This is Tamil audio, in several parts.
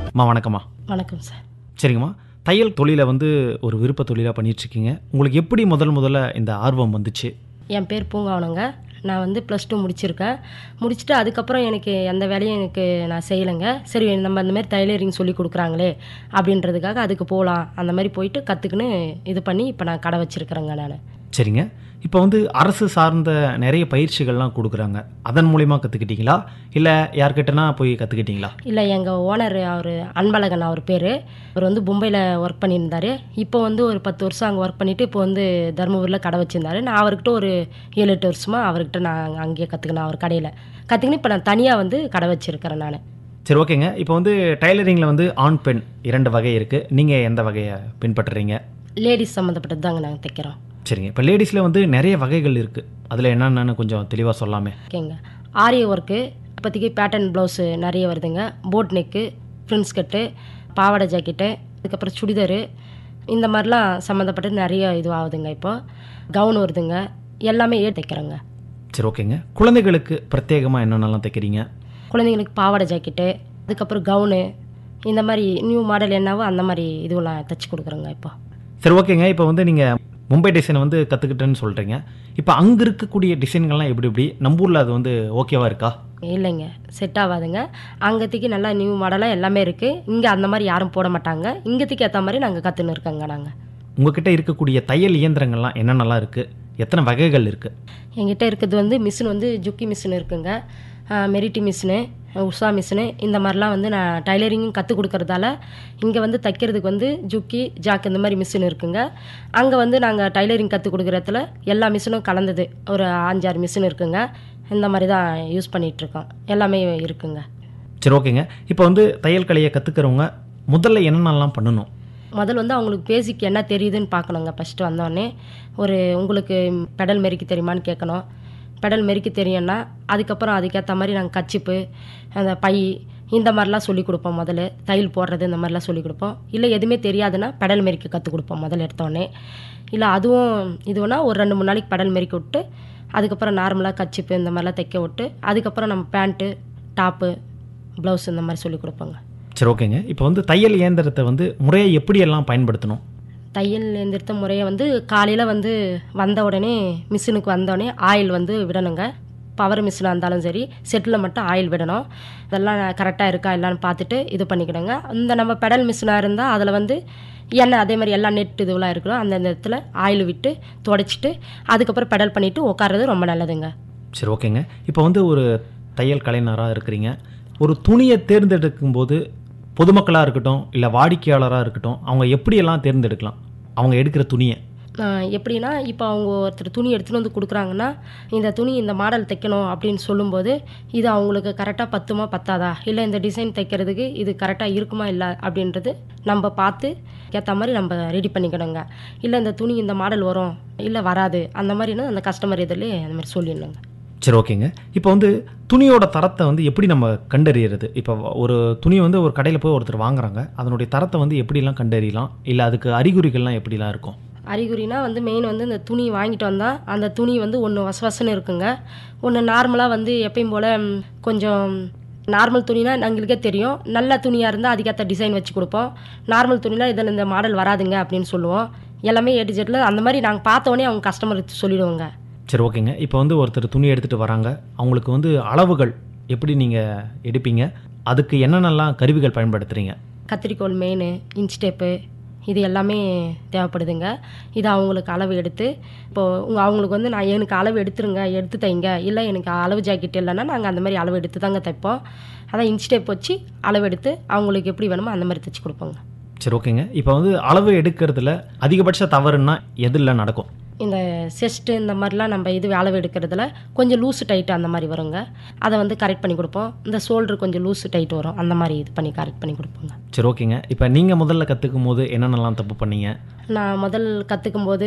அம்மா வணக்கம்மா வணக்கம் சார் சரிங்கம்மா தையல் தொழிலை வந்து ஒரு விருப்ப தொழிலாக பண்ணிகிட்ருக்கீங்க உங்களுக்கு எப்படி முதல் முதல்ல இந்த ஆர்வம் வந்துச்சு என் பேர் பூங்காவனங்க நான் வந்து ப்ளஸ் டூ முடிச்சிருக்கேன் முடிச்சுட்டு அதுக்கப்புறம் எனக்கு எந்த வேலையும் எனக்கு நான் செய்யலைங்க சரி நம்ம இந்த மாதிரி டைலரிங் சொல்லி கொடுக்குறாங்களே அப்படின்றதுக்காக அதுக்கு போகலாம் அந்த மாதிரி போயிட்டு கற்றுக்குன்னு இது பண்ணி இப்போ நான் கடை வச்சுருக்கிறேங்க நான் சரிங்க இப்போ வந்து அரசு சார்ந்த நிறைய பயிற்சிகள்லாம் கொடுக்குறாங்க அதன் மூலிமா கற்றுக்கிட்டீங்களா இல்லை யார்கிட்டனா போய் கற்றுக்கிட்டீங்களா இல்லை எங்கள் ஓனர் அவர் அன்பழகன் அவர் பேர் அவர் வந்து மும்பையில் ஒர்க் பண்ணியிருந்தார் இப்போ வந்து ஒரு பத்து வருஷம் அங்கே ஒர்க் பண்ணிவிட்டு இப்போ வந்து தருமபுரியில் கடை வச்சுருந்தாரு நான் அவர்கிட்ட ஒரு ஏழு எட்டு வருஷமாக அவர்கிட்ட நான் அங்கேயே கற்றுக்கினேன் அவர் கடையில் கற்றுக்கின்னு இப்போ நான் தனியாக வந்து கடை வச்சுருக்கிறேன் நான் சரி ஓகேங்க இப்போ வந்து டைலரிங்கில் வந்து ஆண் பெண் இரண்டு வகை இருக்குது நீங்கள் எந்த வகையை பின்பற்றுறீங்க லேடிஸ் சம்மந்தப்பட்டது தாங்க நாங்கள் தைக்கிறோம் சரிங்க இப்போ லேடிஸில் வந்து நிறைய வகைகள் இருக்குது அதில் என்னென்னு கொஞ்சம் தெளிவாக சொல்லாமே ஓகேங்க ஆரிய ஒர்க்கு இப்போதைக்கு பேட்டர்ன் ப்ளவுஸு நிறைய வருதுங்க போட் நெக்கு ஃப்ரின்ஸ் கட்டு பாவாடை ஜாக்கெட்டு அதுக்கப்புறம் சுடிதாரு இந்த மாதிரிலாம் சம்மந்தப்பட்டது நிறைய இது ஆகுதுங்க இப்போ கவுன் வருதுங்க எல்லாமே ஏ தைக்கிறோங்க சரி ஓகேங்க குழந்தைகளுக்கு பிரத்யேகமாக என்னென்னலாம் தைக்கிறீங்க குழந்தைங்களுக்கு பாவாடை ஜாக்கெட்டு அதுக்கப்புறம் கவுனு இந்த மாதிரி நியூ மாடல் என்னவோ அந்த மாதிரி இதுவெல்லாம் தைச்சி கொடுக்குறோங்க இப்போ சரி ஓகேங்க இப்போ வந்து நீங்கள் மும்பை டிசைனை வந்து கற்றுக்கிட்டேன்னு சொல்கிறீங்க இப்போ அங்கே இருக்கக்கூடிய டிசைன்கள்லாம் எப்படி எப்படி நம்ம ஊரில் அது வந்து ஓகேவா இருக்கா இல்லைங்க செட் ஆகாதுங்க அங்கத்துக்கு நல்லா நியூ மாடலாக எல்லாமே இருக்குது இங்கே அந்த மாதிரி யாரும் போட மாட்டாங்க இங்கத்துக்கு ஏற்ற மாதிரி நாங்கள் கற்றுன்னு இருக்கோங்க நாங்கள் உங்ககிட்ட இருக்கக்கூடிய தையல் இயந்திரங்கள்லாம் என்னென்னலாம் இருக்குது எத்தனை வகைகள் இருக்குது என்கிட்ட இருக்கிறது வந்து மிஷின் வந்து ஜுக்கி மிஷின் இருக்குங்க மெரிட்டி மிஷினு உஷா மிஷினு இந்த மாதிரிலாம் வந்து நான் டைலரிங்கும் கற்றுக் கொடுக்கறதால இங்கே வந்து தைக்கிறதுக்கு வந்து ஜுக்கி ஜாக் இந்த மாதிரி மிஷின் இருக்குங்க அங்கே வந்து நாங்கள் டைலரிங் கற்றுக் கொடுக்குறதுல எல்லா மிஷினும் கலந்தது ஒரு அஞ்சாறு மிஷின் இருக்குங்க இந்த மாதிரி தான் யூஸ் பண்ணிகிட்ருக்கோம் எல்லாமே இருக்குங்க சரி ஓகேங்க இப்போ வந்து தையல் கலையை கற்றுக்கிறவங்க முதல்ல என்னென்னலாம் பண்ணணும் முதல்ல வந்து அவங்களுக்கு பேசிக் என்ன தெரியுதுன்னு பார்க்கணுங்க ஃபஸ்ட்டு வந்தோடனே ஒரு உங்களுக்கு பெடல் மெரிக்க தெரியுமான்னு கேட்கணும் பெடல் மெரிக்க தெரியும்னா அதுக்கப்புறம் அதுக்கேற்ற மாதிரி நாங்கள் கச்சிப்பு அந்த பை இந்த மாதிரிலாம் சொல்லி கொடுப்போம் முதல்ல தையல் போடுறது இந்த மாதிரிலாம் சொல்லி கொடுப்போம் இல்லை எதுவுமே தெரியாதுன்னா பெடல் மெரிக்க கற்றுக் கொடுப்போம் முதல்ல எடுத்தோடனே இல்லை அதுவும் இதுவுனா ஒரு ரெண்டு மூணு நாளைக்கு பெடல் மெரிக்க விட்டு அதுக்கப்புறம் நார்மலாக கச்சிப்பு இந்த மாதிரிலாம் தைக்க விட்டு அதுக்கப்புறம் நம்ம பேண்ட்டு டாப்பு ப்ளவுஸ் இந்த மாதிரி சொல்லி கொடுப்போங்க சரி ஓகேங்க இப்போ வந்து தையல் இயந்திரத்தை வந்து முறையை எப்படியெல்லாம் பயன்படுத்தணும் தையல் எந்திரத்த முறையை வந்து காலையில் வந்து வந்த உடனே மிஷினுக்கு வந்த உடனே ஆயில் வந்து விடணுங்க பவர் மிஷினாக இருந்தாலும் சரி செட்டில் மட்டும் ஆயில் விடணும் இதெல்லாம் கரெக்டாக இருக்கா இல்லைன்னு பார்த்துட்டு இது பண்ணிக்கிடுங்க இந்த நம்ம பெடல் மிஷினாக இருந்தால் அதில் வந்து எண்ணெய் அதே மாதிரி எல்லா நெட் இதுவெல்லாம் இருக்கிறோம் அந்த இடத்துல ஆயில் விட்டு துடைச்சிட்டு அதுக்கப்புறம் பெடல் பண்ணிவிட்டு உட்கார்றது ரொம்ப நல்லதுங்க சரி ஓகேங்க இப்போ வந்து ஒரு தையல் கலைஞராக இருக்கிறீங்க ஒரு துணியை தேர்ந்தெடுக்கும் போது பொதுமக்களாக இருக்கட்டும் இல்லை வாடிக்கையாளராக இருக்கட்டும் அவங்க எப்படியெல்லாம் தேர்ந்தெடுக்கலாம் அவங்க எடுக்கிற துணியை ஆஹ் எப்படின்னா இப்போ அவங்க ஒருத்தர் துணி எடுத்துகிட்டு வந்து கொடுக்குறாங்கன்னா இந்த துணி இந்த மாடல் தைக்கணும் அப்படின்னு சொல்லும்போது இது அவங்களுக்கு கரெக்டாக பத்துமா பத்தாதா இல்லை இந்த டிசைன் தைக்கிறதுக்கு இது கரெக்டாக இருக்குமா இல்லை அப்படின்றது நம்ம பார்த்து ஏற்ற மாதிரி நம்ம ரெடி பண்ணிக்கணுங்க இல்லை இந்த துணி இந்த மாடல் வரும் இல்லை வராது அந்த மாதிரினா அந்த கஸ்டமர் இதிலே அந்த மாதிரி சொல்லிடணுங்க சரி ஓகேங்க இப்போ வந்து துணியோட தரத்தை வந்து எப்படி நம்ம கண்டறியறது இப்போ ஒரு துணி வந்து ஒரு கடையில் போய் ஒருத்தர் வாங்குறாங்க அதனுடைய தரத்தை வந்து எப்படிலாம் கண்டறியலாம் இல்லை அதுக்கு அறிகுறிகள்லாம் எப்படிலாம் இருக்கும் அறிகுறினா வந்து மெயின் வந்து இந்த துணி வாங்கிட்டு வந்தால் அந்த துணி வந்து ஒன்று வசவசன்னு இருக்குங்க ஒன்று நார்மலாக வந்து எப்பயும் போல் ம், கொஞ்சம் நார்மல் துணினா எங்களுக்கே தெரியும் நல்ல துணியாக இருந்தால் அதுக்கேற்ற டிசைன் வச்சு கொடுப்போம் நார்மல் துணினா இதில் இந்த மாடல் வராதுங்க அப்படின்னு சொல்லுவோம் எல்லாமே ஏ டு ஜெட்டில் அந்த மாதிரி நாங்கள் பார்த்த உடனே அவங்க கஸ்டமருக்கு சொல்லிடுவோங்க சரி ஓகேங்க இப்போ வந்து ஒருத்தர் துணி எடுத்துகிட்டு வராங்க அவங்களுக்கு வந்து அளவுகள் எப்படி நீங்கள் எடுப்பீங்க அதுக்கு என்னென்னலாம் கருவிகள் பயன்படுத்துகிறீங்க கத்திரிக்கோல் மெயின் இன்ச் டேப்பு இது எல்லாமே தேவைப்படுதுங்க இது அவங்களுக்கு அளவு எடுத்து இப்போது உங்கள் அவங்களுக்கு வந்து நான் எனக்கு அளவு எடுத்துருங்க எடுத்து தைங்க இல்லை எனக்கு அளவு ஜாக்கெட் இல்லைன்னா நாங்கள் அந்த மாதிரி அளவு எடுத்து தாங்க தைப்போம் அதான் இன்ச் டேப் வச்சு அளவு எடுத்து அவங்களுக்கு எப்படி வேணுமோ அந்த மாதிரி தைச்சி கொடுப்போங்க சரி ஓகேங்க இப்போ வந்து அளவு எடுக்கிறதுல அதிகபட்ச தவறுன்னா எதில் நடக்கும் இந்த செஸ்ட்டு இந்த மாதிரிலாம் நம்ம இது அளவு எடுக்கிறதுல கொஞ்சம் லூஸு டைட்டு அந்த மாதிரி வருங்க அதை வந்து கரெக்ட் பண்ணி கொடுப்போம் இந்த ஷோல்டர் கொஞ்சம் லூஸு டைட் வரும் அந்த மாதிரி இது பண்ணி கரெக்ட் பண்ணி கொடுப்போங்க சரி ஓகேங்க இப்போ நீங்கள் முதல்ல கற்றுக்கும் போது என்னென்னலாம் தப்பு பண்ணீங்க நான் முதல் கற்றுக்கும் போது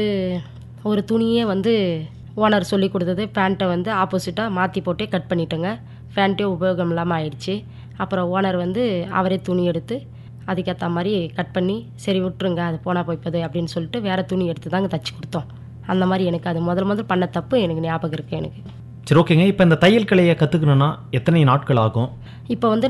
ஒரு துணியே வந்து ஓனர் சொல்லி கொடுத்தது பேண்ட்டை வந்து ஆப்போசிட்டாக மாற்றி போட்டே கட் பண்ணிட்டேங்க பேண்ட்டே உபயோகம் இல்லாமல் ஆயிடுச்சு அப்புறம் ஓனர் வந்து அவரே துணி எடுத்து அதுக்கேற்ற மாதிரி கட் பண்ணி சரி விட்டுருங்க அது போனால் போய்ப்பது அப்படின்னு சொல்லிட்டு வேறு துணி எடுத்து தாங்க தச்சு கொடுத்தோம் அந்த மாதிரி எனக்கு அது முதல் முதல் பண்ண தப்பு எனக்கு ஞாபகம் இருக்குது எனக்கு சரி ஓகேங்க இப்போ இந்த தையல் கலையை கற்றுக்கணுன்னா எத்தனை நாட்கள் ஆகும் இப்போ வந்து